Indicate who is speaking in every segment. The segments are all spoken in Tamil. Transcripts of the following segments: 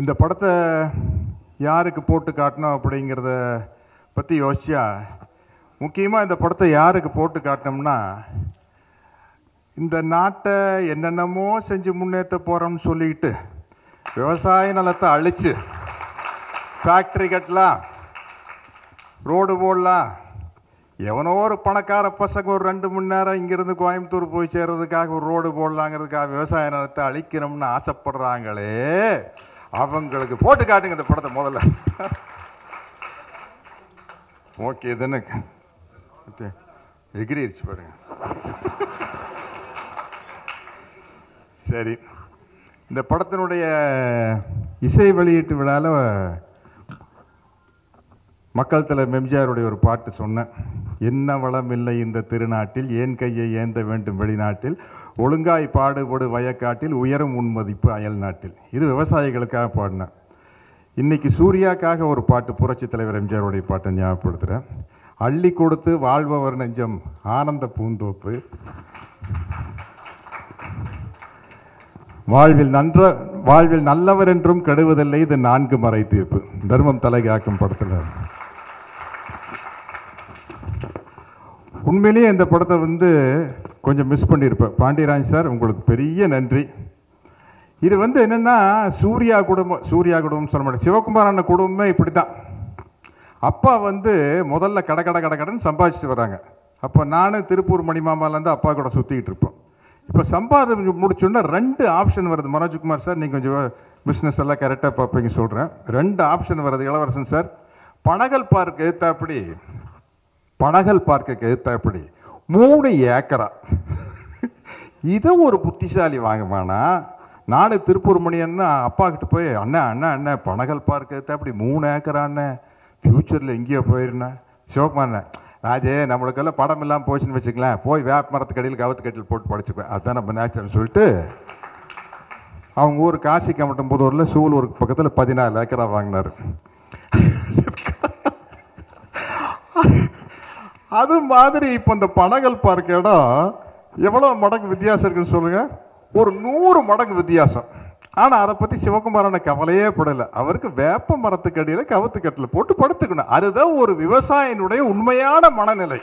Speaker 1: இந்த படத்தை யாருக்கு போட்டு காட்டணும் அப்படிங்கிறத பற்றி யோசிச்சா முக்கியமாக இந்த படத்தை யாருக்கு போட்டு காட்டினோம்னா இந்த நாட்டை என்னென்னமோ செஞ்சு முன்னேற்ற போகிறோம்னு சொல்லிட்டு விவசாய நிலத்தை அழிச்சு ஃபேக்ட்ரி கட்டலாம் ரோடு போடலாம் எவனோ ஒரு பணக்கார பசங்க ஒரு ரெண்டு மணி நேரம் இங்கிருந்து கோயம்புத்தூர் போய் சேர்றதுக்காக ஒரு ரோடு போடலாங்கிறதுக்காக விவசாய நிலத்தை அழிக்கணும்னு ஆசைப்படுறாங்களே அவங்களுக்கு போட்டு காட்டுங்க இந்த படத்தை முதல்ல ஓகே தானே எகிரிடுச்சு பாருங்க சரி இந்த படத்தினுடைய இசை வெளியீட்டு விழாவில் மக்கள் தலைவர் எம்ஜிஆருடைய ஒரு பாட்டு சொன்னேன் என்ன வளம் இல்லை இந்த திருநாட்டில் ஏன் கையை ஏந்த வேண்டும் வெளிநாட்டில் ஒழுங்காய் பாடுபடு வயக்காட்டில் உயரும் உன்மதிப்பு அயல் நாட்டில் இது விவசாயிகளுக்காக பாடினேன் இன்னைக்கு சூர்யாக்காக ஒரு பாட்டு புரட்சி தலைவர் எம்ஜிஆருடைய பாட்டை ஞாபகப்படுத்துகிறேன் அள்ளி கொடுத்து வாழ்பவர் நெஞ்சம் ஆனந்த பூந்தோப்பு வாழ்வில் நன்ற வாழ்வில் நல்லவர் என்றும் கெடுவதில்லை இது நான்கு மறை தீர்ப்பு தர்மம் தலைகாக்கும் படத்தில் உண்மையிலேயே இந்த படத்தை வந்து கொஞ்சம் மிஸ் பண்ணியிருப்பேன் பாண்டியராஜ் சார் உங்களுக்கு பெரிய நன்றி இது வந்து என்னன்னா சூர்யா குடும்பம் சூர்யா குடும்பம் சொல்ல மாட்டேன் சிவகுமார் அண்ணன் குடும்பமே இப்படி தான் அப்பா வந்து முதல்ல கடை கடை கடை கடன் சம்பாதிச்சுட்டு வராங்க அப்போ நானும் திருப்பூர் மணிமாமாலேருந்து அப்பா கூட சுற்றிக்கிட்டு இருப்போம் இப்போ சம்பாதம் முடிச்சோன்னா ரெண்டு ஆப்ஷன் வருது மனோஜ்குமார் சார் நீங்கள் கொஞ்சம் பிஸ்னஸ் எல்லாம் கரெக்டாக பார்ப்பீங்க சொல்கிறேன் ரெண்டு ஆப்ஷன் வருது இளவரசன் சார் பனகல் பார்க் எழுத்தாப்படி பனகல் பார்க்குக்கு எழுத்தாப்படி மூணு ஏக்கரா இதை ஒரு புத்திசாலி வாங்குவானா நானும் திருப்பூர் மணி அண்ணா அப்பா கிட்ட போய் அண்ணா அண்ணா அண்ணா பனகல் பார்க் எழுத்தாப்படி மூணு ஏக்கரா அண்ணன் ஃப்யூச்சரில் எங்கேயோ போயிருந்தேன் சிவகுமார் அண்ணன் ராஜே நம்மளுக்கெல்லாம் படம் இல்லாமல் போச்சுன்னு வச்சுக்கலாம் போய் வேப்ப மரத்துக்கு அடியில் கவுத்து கட்டில் போட்டு படிச்சுப்பேன் அதுதான் நம்ம நேச்சர்னு சொல்லிட்டு அவங்க ஊர் காசி கமட்டம்புதூரில் சூலூருக்கு பக்கத்தில் பதினாலு ஏக்கரா வாங்கினார் அது மாதிரி இப்போ இந்த பனகல் பார்க் இடம் எவ்வளோ மடங்கு வித்தியாசம் இருக்குன்னு சொல்லுங்க ஒரு நூறு மடங்கு வித்தியாசம் ஆனால் அதை பற்றி சிவகுமாரனை கவலையே படலை அவருக்கு வேப்ப மரத்துக்கு அடியில் கவுத்து கட்டில் போட்டு படுத்துக்கணும் அதுதான் ஒரு விவசாயினுடைய உண்மையான மனநிலை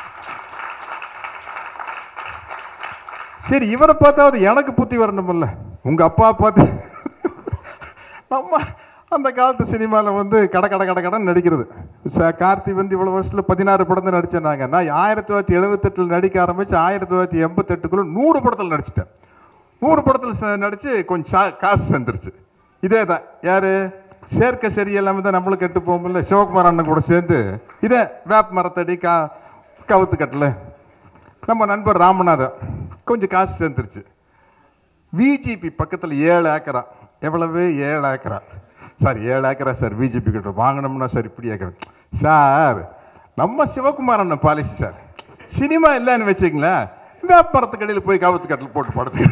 Speaker 1: சரி இவரை பார்த்தாவது எனக்கு புத்தி வரணுமில்ல உங்க அப்பா பார்த்து நம்ம அந்த காலத்து சினிமாவில் வந்து கடை கடை கடை கடன் நடிக்கிறது ச- கார்த்தி வந்து இவ்வளோ வருஷத்தில் பதினாறு படம் தான் நடிச்சேன் நாங்கள் நான் ஆயிரத்தி தொள்ளாயிரத்தி எழுபத்தெட்டில் நடிக்க ஆரம்பிச்சு ஆயிரத்தி தொள்ளாயிரத்தி எண்பத்தெட்டுக்குள்ள நூறு படத்தில் நடிச்சிட்டேன் நூறு படத்தில் ச- நடிச்சு கொஞ்சம் சா- காசு சேர்ந்துருச்சு இதே தான் யாரு சேர்க்க சரியில்லாம தான் நம்மளும் கெட்டு போகும்ல சிவகுமார் அண்ணன் கூட சேர்ந்து இதே வேப்ப மரத்தடி கா கவுத்து கட்டல நம்ம நண்பர் ராமநாதன் கொஞ்சம் காசு சேர்ந்துருச்சு விஜிபி பக்கத்தில் ஏழு ஏக்கரா எவ்வளவு ஏழு ஏக்கரா சார் ஏழு ஏக்கரா சார் பிஜேபி கிட்ட வாங்கினோம்னா சார் இப்படி ஏக்கரா சார் நம்ம சிவகுமார் அண்ணன் பாலிசி சார் சினிமா இல்லைன்னு வச்சுங்களேன் வேப்பரத்துக்கடியில் போய் கவுத்து கட்டில் போட்டு படுத்து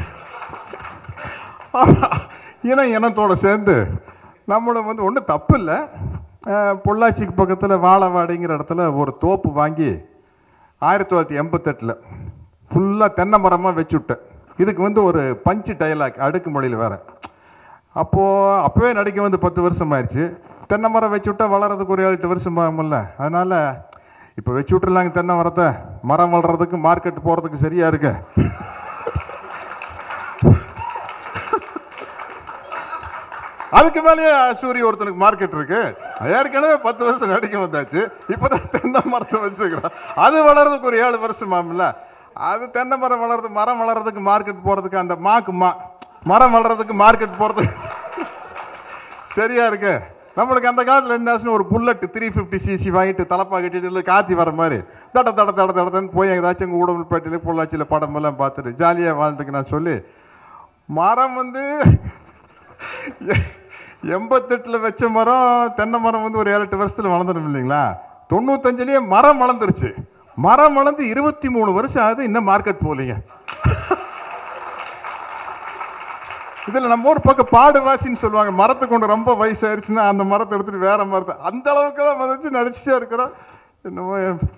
Speaker 1: இனம் இனத்தோட சேர்ந்து நம்மளும் வந்து ஒன்றும் தப்பு இல்லை பொள்ளாச்சிக்கு பக்கத்தில் வாழவாடிங்கிற இடத்துல ஒரு தோப்பு வாங்கி ஆயிரத்தி தொள்ளாயிரத்தி எண்பத்தெட்டில் ஃபுல்லாக தென்னை மரமாக வச்சுவிட்டேன் இதுக்கு வந்து ஒரு பஞ்சு டயலாக் அடுக்கு மொழியில் வேற அப்போது அப்போவே நடிக்க வந்து பத்து வருஷம் ஆயிடுச்சு தென்னை மரம் வச்சு விட்டா வளர்றதுக்கு ஒரு ஏழு எட்டு வருஷம் ஆகும்ல அதனால் இப்போ வச்சு விட்டுறலாங்க தென்னை மரத்தை மரம் வளர்றதுக்கு மார்க்கெட் போகிறதுக்கு சரியாக இருக்கு அதுக்கு மேலேயே சூரிய ஒருத்தனுக்கு மார்க்கெட் இருக்கு ஏற்கனவே பத்து வருஷம் நடிக்க வந்தாச்சு இப்போதான் தென்னை மரத்தை வச்சுக்கிறோம் அது வளர்றதுக்கு ஒரு ஏழு வருஷம் ஆகும்ல அது தென்னை மரம் வளர்றது மரம் வளர்றதுக்கு மார்க்கெட் போறதுக்கு அந்த மாக்கு மா மரம் வளர்றதுக்கு மார்க்கெட் போறதுக்கு சரியா இருக்கு நம்மளுக்கு அந்த காலத்தில் என்ன ஆச்சுன்னா ஒரு புல்லட் த்ரீ ஃபிஃப்டி சிசி வாங்கிட்டு தலப்பா கட்டிட்டு இல்லை காத்தி வர மாதிரி தட தட தட தடன்னு போய் ஏதாச்சும் எங்கள் உடம்புப்பேட்டையில் பொள்ளாச்சியில் படம் எல்லாம் பார்த்துட்டு ஜாலியாக வாழ்ந்துக்கு நான் சொல்லி மரம் வந்து எண்பத்தெட்டில் வச்ச மரம் தென்னை மரம் வந்து ஒரு ஏழு எட்டு வருஷத்தில் வளர்ந்துடும் இல்லைங்களா தொண்ணூத்தஞ்சுலேயே மரம் வளர்ந்துருச்சு மரம் வளர்ந்து இருபத்தி மூணு வருஷம் ஆகுது இன்னும் மார்க்கெட் போகலைங்க இதில் நம்ம ஒரு பக்கம் பாடுவாசின்னு சொல்லுவாங்க மரத்தை கொண்டு ரொம்ப வயசாயிருச்சுன்னா அந்த மரத்தை எடுத்துட்டு வேற மரத்தை அந்த அளவுக்கு தான் மதிச்சு நடிச்சுட்டே இருக்கிறோம் என்னமோ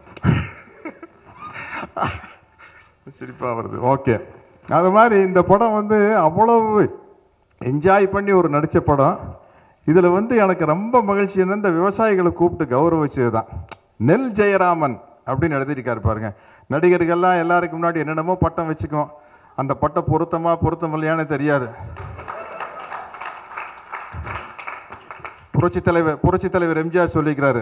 Speaker 1: சிரிப்பா வருது ஓகே அது மாதிரி இந்த படம் வந்து அவ்வளவு என்ஜாய் பண்ணி ஒரு நடித்த படம் இதில் வந்து எனக்கு ரொம்ப மகிழ்ச்சி என்ன இந்த விவசாயிகளை கூப்பிட்டு கௌரவிச்சது தான் நெல் ஜெயராமன் அப்படின்னு எழுதியிருக்காரு பாருங்க நடிகர்கள்லாம் எல்லாருக்கும் முன்னாடி என்னென்னமோ பட்டம் வச்சுக்குவோம் அந்த பட்டம் பொருத்தமா பொருத்தம் இல்லையான்னு தெரியாது புரட்சி தலைவர் புரட்சி தலைவர் எம்ஜிஆர் சொல்லிக்கிறாரு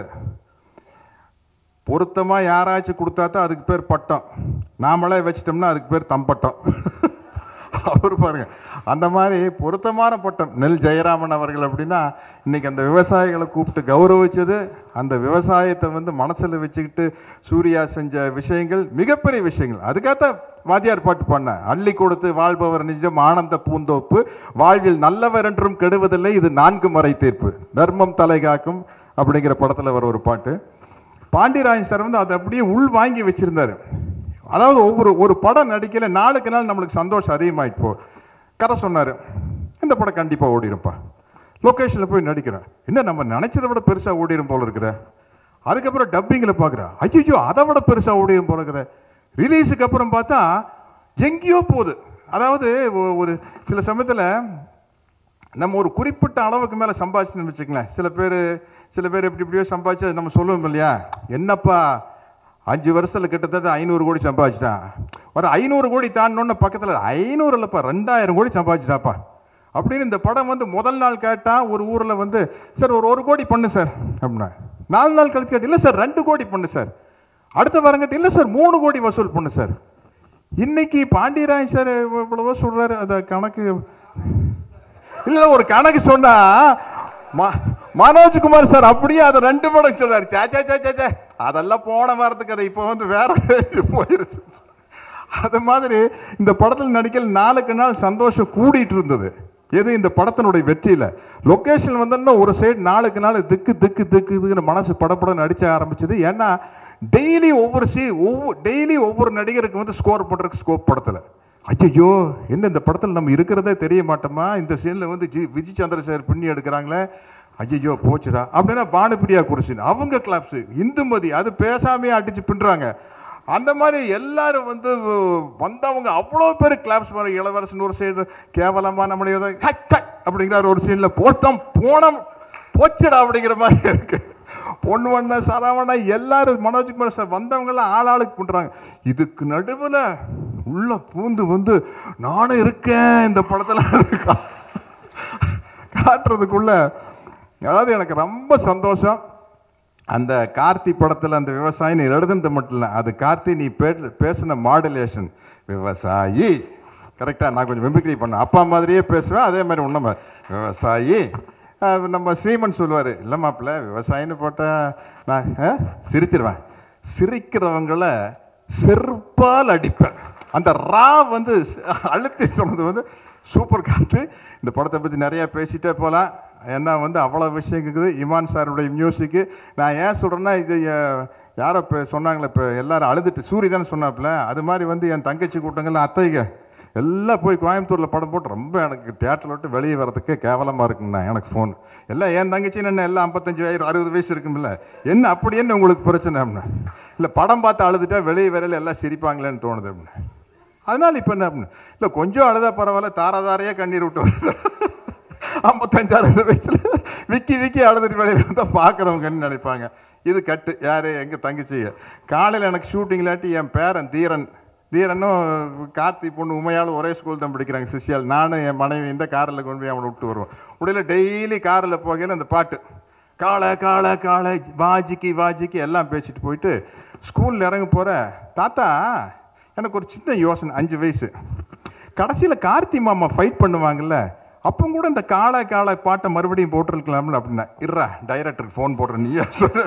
Speaker 1: பொருத்தமா யாராச்சும் கொடுத்தா தான் அதுக்கு பேர் பட்டம் நாமளே வச்சிட்டோம்னா அதுக்கு பேர் தம்பட்டம் அவர் பாருங்க அந்த மாதிரி பொருத்தமான பட்டம் நெல் ஜெயராமன் அவர்கள் அப்படின்னா இன்னைக்கு அந்த விவசாயிகளை கூப்பிட்டு கௌரவிச்சது அந்த விவசாயத்தை வந்து மனசுல வச்சுக்கிட்டு சூர்யா செஞ்ச விஷயங்கள் மிகப்பெரிய விஷயங்கள் அதுக்காகத்தான் வாத்தியார் பாட்டு பண்ணேன் அள்ளி கொடுத்து வாழ்பவர் நிஜம் ஆனந்த பூந்தோப்பு வாழ்வில் நல்லவர் என்றும் கெடுவதில்லை இது நான்கு முறை தீர்ப்பு தர்மம் தலை காக்கும் அப்படிங்கிற படத்துல வர ஒரு பாட்டு பாண்டியராஜன் சார் வந்து அதை அப்படியே உள் வாங்கி வச்சிருந்தாரு அதாவது ஒவ்வொரு ஒரு படம் நடிக்கல நாளுக்கு நாள் நம்மளுக்கு சந்தோஷம் அதிகமாயிட்டு போ கதை சொன்னார் இந்த படம் கண்டிப்பாக ஓடிருப்பா லொக்கேஷனில் போய் நடிக்கிறேன் என்ன நம்ம நினைச்சதை விட பெருசாக ஓடிரும் போல இருக்கிற அதுக்கப்புறம் டப்பிங்கில் பார்க்குறேன் ஐயோ அதை விட பெருசாக ஓடிரும் போல இருக்கிற ரிலீஸுக்கு அப்புறம் பார்த்தா எங்கேயோ போகுது அதாவது ஒ- ஒரு சில சமயத்தில் நம்ம ஒரு குறிப்பிட்ட அளவுக்கு மேலே சம்பாதிச்சுன்னு வச்சுக்கங்களேன் சில பேர் சில பேர் எப்படி இப்படியோ சம்பாதிச்சு அதை நம்ம சொல்லுவோம் இல்லையா என்னப்பா அஞ்சு வருஷத்தில் கிட்டத்தட்ட ஐநூறு கோடி சம்பாதிச்சிட்டான் ஒரு ஐநூறு கோடி தாண்டோன்னு பக்கத்தில் ஐநூறு இல்லைப்பா ரெண்டாயிரம் கோடி சம்பாதிச்சிட்டாப்பா அப்படின்னு இந்த படம் வந்து முதல் நாள் கேட்டால் ஒரு ஊரில் வந்து சார் ஒரு ஒரு கோடி பண்ணு சார் அப்படின்னா நாலு நாள் கழிச்சு கேட்டு இல்லை சார் ரெண்டு கோடி பண்ணு சார் அடுத்த வாரம் கேட்டு இல்லை சார் மூணு கோடி வசூல் பண்ணு சார் இன்னைக்கு பாண்டியராஜ் சார் இவ்வளவோ சொல்றாரு அதை கணக்கு இல்ல ஒரு கணக்கு சொன்னா ம- மனோஜ்குமார் சார் அப்படியே அதை ரெண்டு மடங்கு சொல்றாரு சே சே சே, சே சே அதெல்லாம் போன வாரத்துக்கு அதை இப்போ வந்து வேற போயிருச்சு அது மாதிரி இந்த படத்தில் நடிக்கல் நாளுக்கு நாள் சந்தோஷம் கூடிட்டு இருந்தது எது இந்த படத்தினுடைய வெற்றியில லொகேஷன் வந்தோன்னா ஒரு சைடு நாளுக்கு நாள் திக்கு திக்கு திக்கு திக்குன்னு மனசு படப்பட நடிச்ச ஆரம்பிச்சது ஏன்னா டெய்லி ஒவ்வொரு சீ ஒவ்வொரு டெய்லி ஒவ்வொரு நடிகருக்கு வந்து ஸ்கோர் பண்றதுக்கு ஸ்கோப் படத்துல ஐயோ என்ன இந்த படத்தில் நம்ம இருக்கிறதே தெரிய மாட்டோமா இந்த சீனில் வந்து ஜி விஜய் சந்திரசேகர் பின்னி எடுக்கிறாங்களே ஐயோ போச்சுடா அப்படின்னா பானுபிரியா குருசின் அவங்க கிளாப்ஸ் இந்துமதி அது பேசாமையே அடிச்சு பின்னுறாங்க அந்த மாதிரி எல்லாரும் வந்து வந்தவங்க அவ்வளோ பேர் கிளாப்ஸ் பண்ண இளவரசன் ஒரு சைடு கேவலமா நம்மளுடைய இதை ஹக் ஹக் அப்படிங்கிறார் ஒரு சீனில் போட்டோம் போனோம் போச்சுடா அப்படிங்கிற மாதிரி இருக்கு பொண்ணு வண்ண சரவணா எல்லாரும் மனோஜ்குமார் சார் வந்தவங்கெல்லாம் ஆளாளுக்கு பண்றாங்க இதுக்கு நடுவில் உள்ள பூந்து வந்து நானும் இருக்கேன் இந்த படத்துல கா- காட்டுறதுக்குள்ள அதாவது எனக்கு ரொம்ப சந்தோஷம் அந்த கார்த்தி படத்தில் அந்த விவசாயி நீ எழுதுனது மட்டும் இல்லை அது கார்த்தி நீ பே- பேசின மாடுலேஷன் விவசாயி கரெக்டாக நான் கொஞ்சம் மிமிக்ரி பண்ணேன் அப்பா மாதிரியே பேசுவேன் அதே மாதிரி உண்மை விவசாயி அஹ் நம்ம ஸ்ரீமன் சொல்லுவார் இல்லை மாப்பிள்ள விவசாயின்னு போட்டால் நான் அஹ், சிரிச்சிருவேன் சிரிக்கிறவங்கள செருப்பால் அடிப்பேன் அந்த ரா வந்து அழுத்தி சொன்னது வந்து சூப்பர் காத்து இந்த படத்தை பற்றி நிறையா பேசிட்டே போகலாம் ஏன்னா வந்து அவ்வளோ விஷயம் இருக்குது இமான் சாருடைய மியூசிக்கு நான் ஏன் சொல்கிறேன்னா இது அஹ், யாரோ இப்போ சொன்னாங்களே இப்போ எல்லாரும் அழுதுட்டு சூரி தானே சொன்னாப்புல அது மாதிரி வந்து என் தங்கச்சி கூட்டங்கள்லாம் அத்தைங்க எல்லாம் போய் கோயம்புத்தூரில் படம் போட்டு ரொம்ப எனக்கு தேட்டரில் விட்டு வெளியே வரதுக்கே கேவலமாக இருக்குங்கண்ணா எனக்கு ஃபோன் எல்லாம் என் தங்கச்சின்னு என்ன எல்லாம் ஐம்பத்தஞ்சு வயசு அறுபது வயசு இருக்கும்ல என்ன அப்படி என்ன உங்களுக்கு பிரச்சனை அப்படின்னா இல்லை படம் பார்த்து அழுதுட்டா வெளியே வரையில எல்லாம் சிரிப்பாங்களேன்னு தோணுது அப்படின்னு அதனால இப்போ என்ன அப்படின்னு இல்லை கொஞ்சம் அழுதா பரவாயில்ல தாராதாரையாக கண்ணீர் விட்டு வருது ஐம்பத்தஞ்சு அறுபது வயசுல விக்கி விக்கி அழுதுட்டு வெளியில் வந்தால் பார்க்குறவங்கன்னு நினைப்பாங்க இது கட்டு யார் எங்கள் தங்கச்சி காலையில் எனக்கு ஷூட்டிங் இல்லாட்டி என் பேரன் தீரன் தீரனும் கார்த்தி பொண்ணு உமையாலும் ஒரே ஸ்கூல் தான் படிக்கிறாங்க சிஷியால் நானும் என் மனைவி இந்த காரில் கொண்டு போய் அவனை விட்டு வருவோம் உடையில டெய்லி காரில் போகையில் அந்த பாட்டு காளை காளை காளை வாஜிக்கு வாஜிக்கு எல்லாம் பேசிட்டு போயிட்டு ஸ்கூலில் இறங்க போகிற தாத்தா எனக்கு ஒரு சின்ன யோசனை அஞ்சு வயசு கடைசியில் கார்த்தி மாமா ஃபைட் பண்ணுவாங்கல்ல அப்போ கூட இந்த காளை காளை பாட்டை மறுபடியும் போட்டிருக்கலாம்ல அப்படின்னா இருறா டைரக்டருக்கு ஃபோன் போடுறேன் நீயா சொல்ற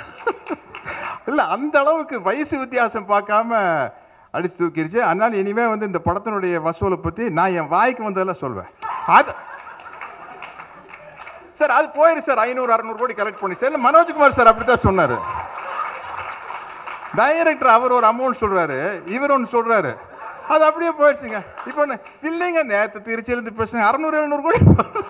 Speaker 1: இல்லை அந்த அளவுக்கு வயசு வித்தியாசம் பார்க்காம அடிச்சு தூக்கிருச்சு அதனால இனிமே வந்து இந்த படத்தினுடைய வசூலை பற்றி நான் என் வாய்க்கு வந்ததெல்லாம் சொல்வேன் அது சார் அது போயிரு சார் ஐநூறு அறநூறு கோடி கலெக்ட் பண்ணி சார் மனோஜ்குமார் சார் அப்படித்தான் சொன்னாரு டைரக்டர் அவர் ஒரு அமௌண்ட் சொல்றாரு இவர் ஒன்று சொல்றாரு அது அப்படியே போயிடுச்சுங்க இப்போ என்ன, இல்லைங்க நேற்று திருச்சியிலேருந்து பேசுங்க அறநூறு எழுநூறு கோடி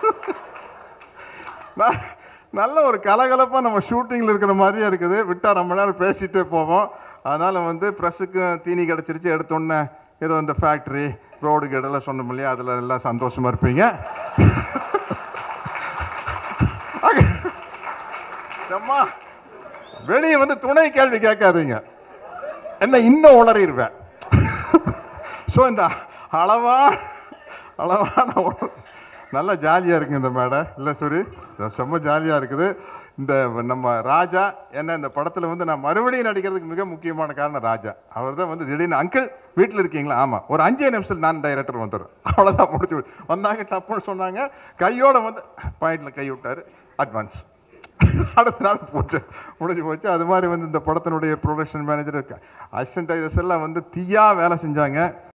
Speaker 1: ந- நல்ல ஒரு கலகலப்பாக நம்ம ஷூட்டிங்கில் இருக்கிற மாதிரியே இருக்குது விட்டா ரொம்ப நேரம் பேசிட்டே போவோம் அதனால் வந்து ப்ரெஸ்ஸுக்கும் தீனி கிடச்சிருச்சு எடுத்தோன்னே ஏதோ இந்த ஃபேக்ட்ரி ரோடு கேடெல்லாம் சொன்னோம் இல்லையா அதில் எல்லாம் சந்தோஷமாக இருப்பீங்க அம்மா வெளியே வந்து துணை கேள்வி கேட்காதீங்க என்ன இன்னும் உளறிடுவேன் ஸோ இந்த அளவா அளவான உணர்வு. நல்லா ஜாலியாக இருக்குங்க இந்த மேடை இல்லை சூரி செம்ம ஜாலியாக இருக்குது இந்த நம்ம ராஜா என்ன இந்த படத்தில் வந்து நான் மறுபடியும் நடிக்கிறதுக்கு மிக முக்கியமான காரணம் ராஜா அவர் தான் வந்து திடீர்னு அங்கிள் வீட்டில் இருக்கீங்களா ஆமாம் ஒரு அஞ்சே நிமிஷத்தில் நான் டைரக்டர் வந்துடுறேன் அவ்வளோதான் முடிச்சு விடு. வந்தாங்க டப்புன்னு சொன்னாங்க கையோட வந்து பாயிண்டில் கை விட்டார் அட்வான்ஸ் அடுத்த நாள் போச்சு முடிஞ்சு போச்சு அது மாதிரி வந்து இந்த படத்தினுடைய ப்ரொடக்ஷன் மேனேஜர் அசிஸ்டன்ட் டைரக்டர்ஸ் எல்லாம் வந்து தீயா வேலை செஞ்சாங்க